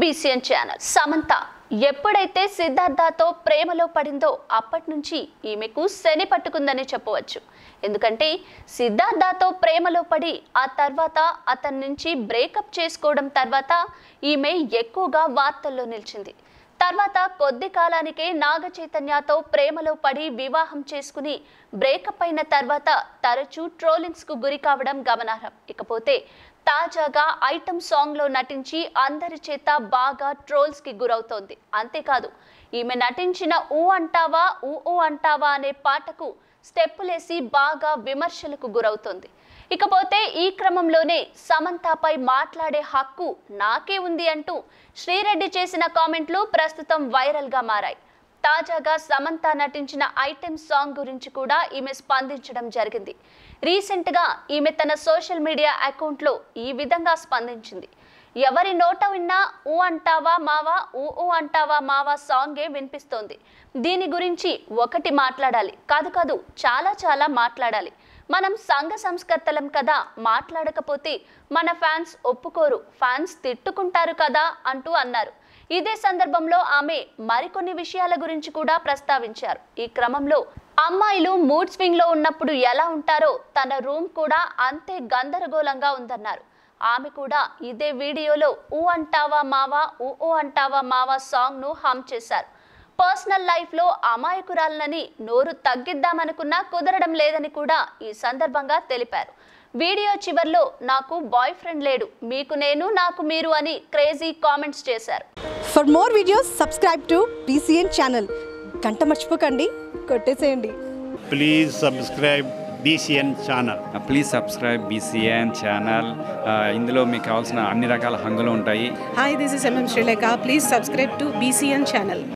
BCN channel Samantha ఎప్పుడైతే సిద్ధార్థతో ప్రేమలో పడిందో అప్పటి నుంచి ఈమెకు శని పట్టుకుందని చెప్పవచ్చు ఎందుకంటే సిద్ధార్థతో ప్రేమలో పడి ఆ తర్వాత అతని నుంచి బ్రేకప్ చేసుకోవడం తర్వాత ఈమె ఎక్కువగా వార్తల్లో నిలిచింది తర్వాత కొద్ది కాలానికే నాగ చైతన్యతో ప్రేమలో పడి వివాహం చేసుకుని బ్రేకప్ అయిన తర్వాత తరచూ ట్రోలింగ్స్ కు గురి కావడం గమనార్హం ఇకపోతే తాజాగా ఐటమ్ సాంగ్ లో నటించి అందరి చేత బాగా ట్రోల్స్ కి గురవుతోంది అంతేకాదు ఈమె నటించిన ఊ అంటావా ఊ ఊ అంటావా అనే పాటకు స్టెప్పులేసి బాగా విమర్శలకు గురవుతోంది ఇకపోతే ఈ క్రమంలోనే సమంతపై మాట్లాడే హక్కు నాకే ఉంది అంటూ శ్రీరెడ్డి చేసిన కామెంట్లు ప్రస్తుతం వైరల్గా మారాయి తాజాగా సమంత నటించిన ఐటెం సాంగ్ గురించి కూడా ఈమె స్పందించడం జరిగింది రీసెంట్గా ఈమె తన సోషల్ మీడియా అకౌంట్లో ఈ విధంగా స్పందించింది ఎవరి నోట విన్నా ఊ అంటావా మావా ఊ ఊ అంటావా మావా సాంగే వినిపిస్తోంది దీని గురించి ఒకటి మాట్లాడాలి కాదు కాదు చాలా చాలా మాట్లాడాలి మనం సంఘ సంస్కర్తలం కదా మాట్లాడకపోతే మన ఫ్యాన్స్ ఒప్పుకోరు ఫ్యాన్స్ తిట్టుకుంటారు కదా అంటూ అన్నారు ఇదే సందర్భంలో ఆమె మరికొన్ని విషయాల గురించి కూడా ప్రస్తావించారు ఈ క్రమంలో అమ్మాయిలు మూడ్ స్వింగ్ లో ఉన్నప్పుడు ఎలా ఉంటారో తన రూమ్ కూడా అంతే గందరగోళంగా ఉందన్నారు ఆమె కూడా ఇదే వీడియోలో ఊ అంటావా మావా ఊ ఊ అంటావా మావా సాంగ్ ను హమ్ చేశారు పర్సనల్ లైఫ్ లో అమాయకురాలనని నోరు తగ్గిద్దామనుకున్నా కుదరడం లేదని కూడా ఈ సందర్భంగా తెలిపారు వీడియో చివర్లో నాకు బాయ్ ఫ్రెండ్ లేడు మీకు నేను నాకు మీరు అని క్రేజీ కామెంట్స్ చేశారు for more videos subscribe to BCN channel గంట మర్చిపోకండి కొట్టేసేయండి please subscribe BCN channel please subscribe BCN channel ఇందులో మీకు కావాల్సిన అన్ని రకాల హంగులు ఉంటాయి Hi, this is MM Sri Lanka. Please subscribe to BCN channel.